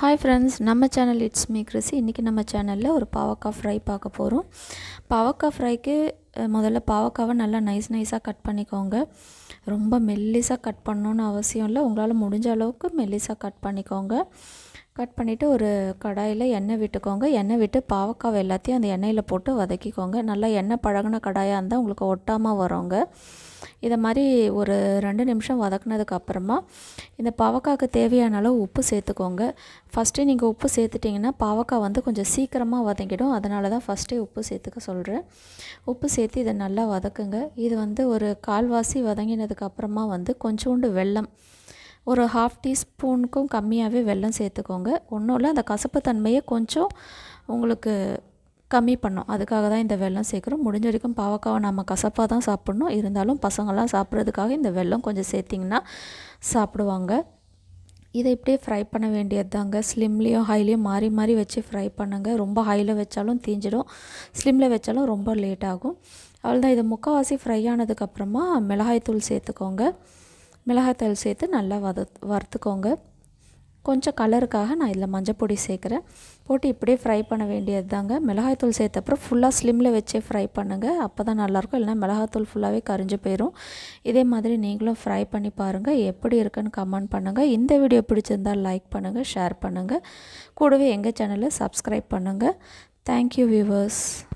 hi friends நம்ம channel it's me Chrissy இன்றைக்கி நம்ம சேனலில் ஒரு பாவக்காய் ஃப்ரை பார்க்க போகிறோம் பாவக்காய் ஃப்ரைக்கு அஹ், முதல்ல பாவக்காவை நல்லா நைஸ் நைஸாக கட் பண்ணிக்கோங்க ரொம்ப மெல்லிஸாக கட் பண்ணணுன்னு அவசியம் இல்லை உங்களால் முடிஞ்ச அளவுக்கு மெல்லிஸாக கட் பண்ணிக்கோங்க கட் பண்ணிவிட்டு ஒரு கடாயில் எண்ணெய் விட்டுக்கோங்க எண்ணெய் விட்டு பாவக்காவை எல்லாத்தையும் அந்த எண்ணெயில் போட்டு வதக்கிக்கோங்க நல்லா எண்ணெய் பழகுன கடாயாக இருந்தால் உங்களுக்கு ஒட்டாமல் வருங்க இதை மாதிரி ஒரு ரெண்டு நிமிஷம் வதக்குனதுக்கு அப்புறமா இந்த பாவக்காய்க்கு தேவையான அளவு உப்பு சேர்த்துக்கோங்க ஃபஸ்ட்டு நீங்கள் உப்பு சேர்த்துட்டிங்கன்னா பாவக்காய் வந்து கொஞ்சம் சீக்கிரமாக வதங்கிடும் அதனால தான் ஃபஸ்ட்டே உப்பு சேர்த்துக்க சொல்கிறேன் உப்பு சேர்த்து இதை நல்லா வதக்குங்க இது வந்து ஒரு கால்வாசி வதங்கினதுக்கு அப்புறமா வந்து கொஞ்சோண்டு வெல்லம் ஒரு ஹாஃப் டீஸ்பூனுக்கும் கம்மியாகவே வெல்லம் சேர்த்துக்கோங்க ஒன்றும் இல்லை அந்த கசப்பு தன்மையை கொஞ்சம் உங்களுக்கு கம்மி பண்ணும் அதுக்காக தான் இந்த வெல்லம் சேர்க்குறோம் முடிஞ்ச வரைக்கும் பாவக்காவை நம்ம கசப்பாக தான் சாப்பிட்ணும் இருந்தாலும் பசங்கள்லாம் சாப்பிட்றதுக்காக இந்த வெல்லம் கொஞ்சம் சேர்த்திங்கன்னா சாப்பிடுவாங்க இதை இப்படியே ஃப்ரை பண்ண வேண்டியது தாங்க ஸ்லிம்லேயும் ஹைலேயும் மாறி மாறி வச்சு ஃப்ரை பண்ணுங்கள் ரொம்ப ஹையில் வச்சாலும் தீஞ்சிடும் ஸ்லிம்மில் வச்சாலும் ரொம்ப லேட் ஆகும் அவ்வளோதான் இது முக்கால்வாசி ஃப்ரை ஆனதுக்கப்புறமா மிளகாய்த்தூள் சேர்த்துக்கோங்க மிளகாய்த்தூள் சேர்த்து நல்லா வத வறுத்துக்கோங்க கொஞ்சம் கலருக்காக நான் இதில் மஞ்சப்பொடி சேர்க்குறேன் போட்டு இப்படியே ஃப்ரை பண்ண வேண்டியது தாங்க மிளகாய்த்தூள் சேர்த்த அப்புறம் ஃபுல்லாக ஸ்லிம்மில் வச்சே ஃப்ரை பண்ணுங்கள் அப்போ தான் நல்லாயிருக்கும் இல்லைனா மிளகாய்த்தூள் ஃபுல்லாகவே கரிஞ்சு போயிடும் இதே மாதிரி நீங்களும் ஃப்ரை பண்ணி பாருங்கள் எப்படி இருக்குன்னு கமெண்ட் பண்ணுங்கள் இந்த வீடியோ பிடிச்சிருந்தால் லைக் பண்ணுங்கள் ஷேர் பண்ணுங்கள் கூடவே எங்கள் சேனலை சப்ஸ்கிரைப் பண்ணுங்கள் தேங்க்யூ வியூவர்ஸ்